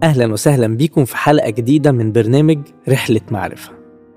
أهلا وسهلا بيكم في حلقة جديدة من برنامج رحلة معرفة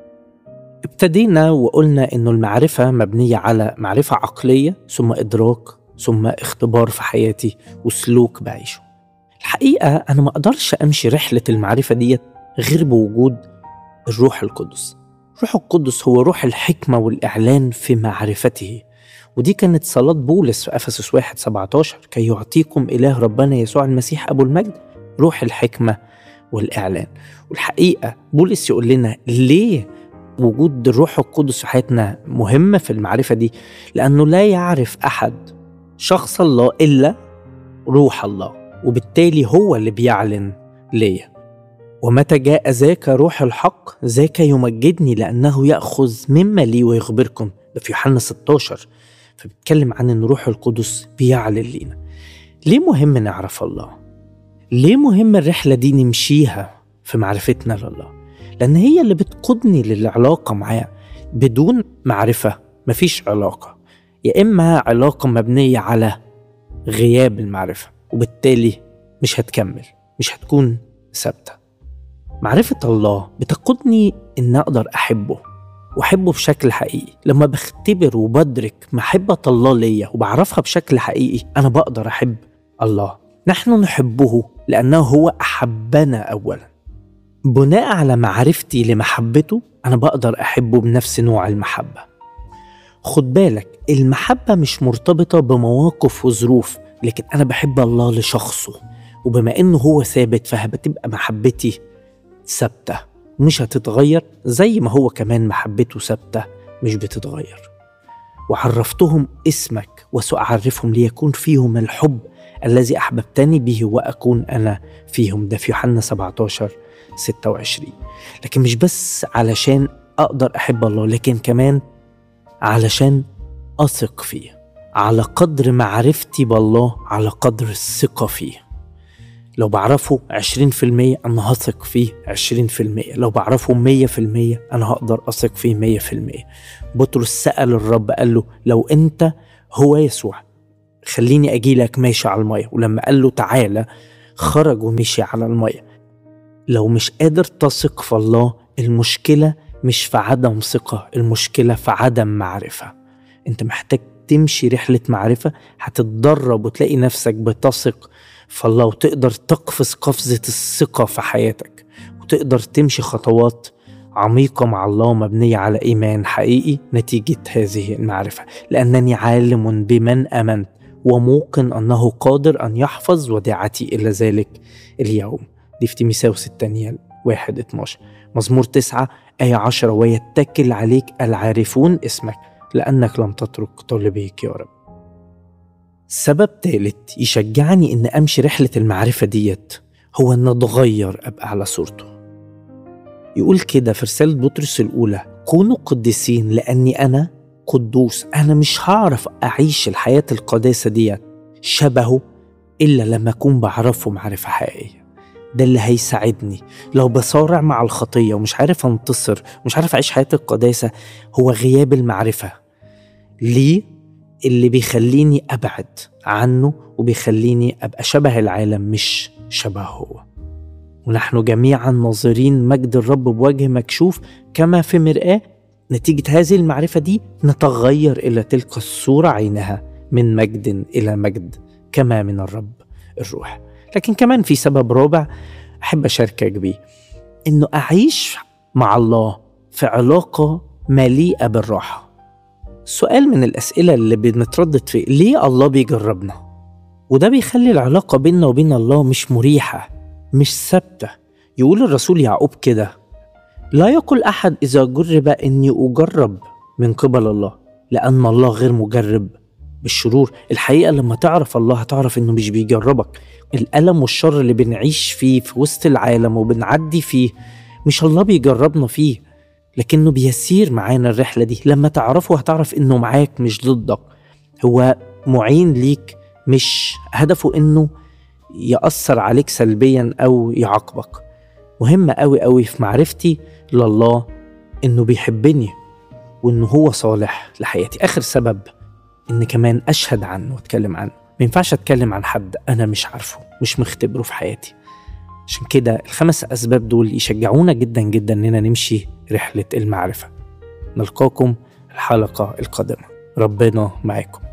ابتدينا وقلنا إنه المعرفة مبنية على معرفة عقلية ثم إدراك ثم اختبار في حياتي وسلوك بعيشه الحقيقة أنا ما أقدرش أمشي رحلة المعرفة ديت غير بوجود الروح القدس الروح القدس هو روح الحكمة والإعلان في معرفته ودي كانت صلاة بولس في أفسس 1 17 كي يعطيكم إله ربنا يسوع المسيح أبو المجد روح الحكمة والإعلان والحقيقة بولس يقول لنا ليه وجود الروح القدس في حياتنا مهمة في المعرفة دي لأنه لا يعرف أحد شخص الله إلا روح الله وبالتالي هو اللي بيعلن ليا ومتى جاء ذاك روح الحق ذاك يمجدني لأنه يأخذ مما لي ويخبركم ده في يوحنا 16 فبيتكلم عن ان روح القدس بيعلن لينا ليه مهم نعرف الله ليه مهم الرحله دي نمشيها في معرفتنا لله لان هي اللي بتقودني للعلاقه معاه بدون معرفه مفيش علاقه يا اما علاقه مبنيه على غياب المعرفه وبالتالي مش هتكمل مش هتكون ثابته معرفه الله بتقودني ان اقدر احبه واحبه بشكل حقيقي لما بختبر وبدرك محبة الله ليا وبعرفها بشكل حقيقي أنا بقدر أحب الله نحن نحبه لأنه هو أحبنا أولا بناء على معرفتي لمحبته أنا بقدر أحبه بنفس نوع المحبة خد بالك المحبة مش مرتبطة بمواقف وظروف لكن أنا بحب الله لشخصه وبما إنه هو ثابت فهتبقى محبتي ثابته مش هتتغير زي ما هو كمان محبته ثابتة مش بتتغير وعرفتهم اسمك وسأعرفهم ليكون فيهم الحب الذي أحببتني به وأكون أنا فيهم ده في يوحنا 17 26 لكن مش بس علشان أقدر أحب الله لكن كمان علشان أثق فيه على قدر معرفتي بالله على قدر الثقة فيه لو بعرفه 20% أنا هثق فيه 20% لو بعرفه 100% أنا هقدر أثق فيه 100% بطرس سأل الرب قال له لو أنت هو يسوع خليني أجي لك ماشي على المية ولما قال له تعالى خرج ومشي على المية لو مش قادر تثق في الله المشكلة مش في عدم ثقة المشكلة في عدم معرفة انت محتاج تمشي رحلة معرفة هتتدرب وتلاقي نفسك بتثق فالله وتقدر تقفز قفزة الثقة في حياتك وتقدر تمشي خطوات عميقة مع الله مبنية على إيمان حقيقي نتيجة هذه المعرفة لأنني عالم بمن آمنت وموقن أنه قادر أن يحفظ وديعتي إلى ذلك اليوم دي في تيميساوس الثانية واحد 12 مزمور تسعة آية عشرة ويتكل عليك العارفون اسمك لأنك لم تترك طالبيك يا رب سبب تالت يشجعني إن أمشي رحلة المعرفة ديت هو إن أتغير أبقى على صورته يقول كده في رسالة بطرس الأولى كونوا قديسين لأني أنا قدوس أنا مش هعرف أعيش الحياة القداسة ديت شبهه إلا لما أكون بعرفه معرفة حقيقية ده اللي هيساعدني لو بصارع مع الخطية ومش عارف أنتصر ومش عارف أعيش حياة القداسة هو غياب المعرفة ليه اللي بيخليني أبعد عنه وبيخليني أبقى شبه العالم مش شبهه هو ونحن جميعا ناظرين مجد الرب بوجه مكشوف كما في مرآة نتيجة هذه المعرفة دي نتغير إلى تلك الصورة عينها من مجد إلى مجد كما من الرب الروح لكن كمان في سبب رابع أحب أشاركك بيه إنه أعيش مع الله في علاقة مليئة بالراحة سؤال من الأسئلة اللي بنتردد فيه ليه الله بيجربنا؟ وده بيخلي العلاقة بيننا وبين الله مش مريحة مش ثابتة يقول الرسول يعقوب كده لا يقول أحد إذا جرب إني أجرب من قبل الله لأن الله غير مجرب بالشرور الحقيقة لما تعرف الله هتعرف إنه مش بيجربك الألم والشر اللي بنعيش فيه في وسط العالم وبنعدي فيه مش الله بيجربنا فيه لكنه بيسير معانا الرحلة دي لما تعرفه هتعرف انه معاك مش ضدك هو معين ليك مش هدفه انه يأثر عليك سلبيا او يعاقبك مهم قوي قوي في معرفتي لله انه بيحبني وانه هو صالح لحياتي اخر سبب ان كمان اشهد عنه واتكلم عنه ما ينفعش اتكلم عن حد انا مش عارفه مش مختبره في حياتي عشان كده الخمس أسباب دول يشجعونا جدا جدا إننا نمشي رحلة المعرفة نلقاكم الحلقة القادمة ربنا معاكم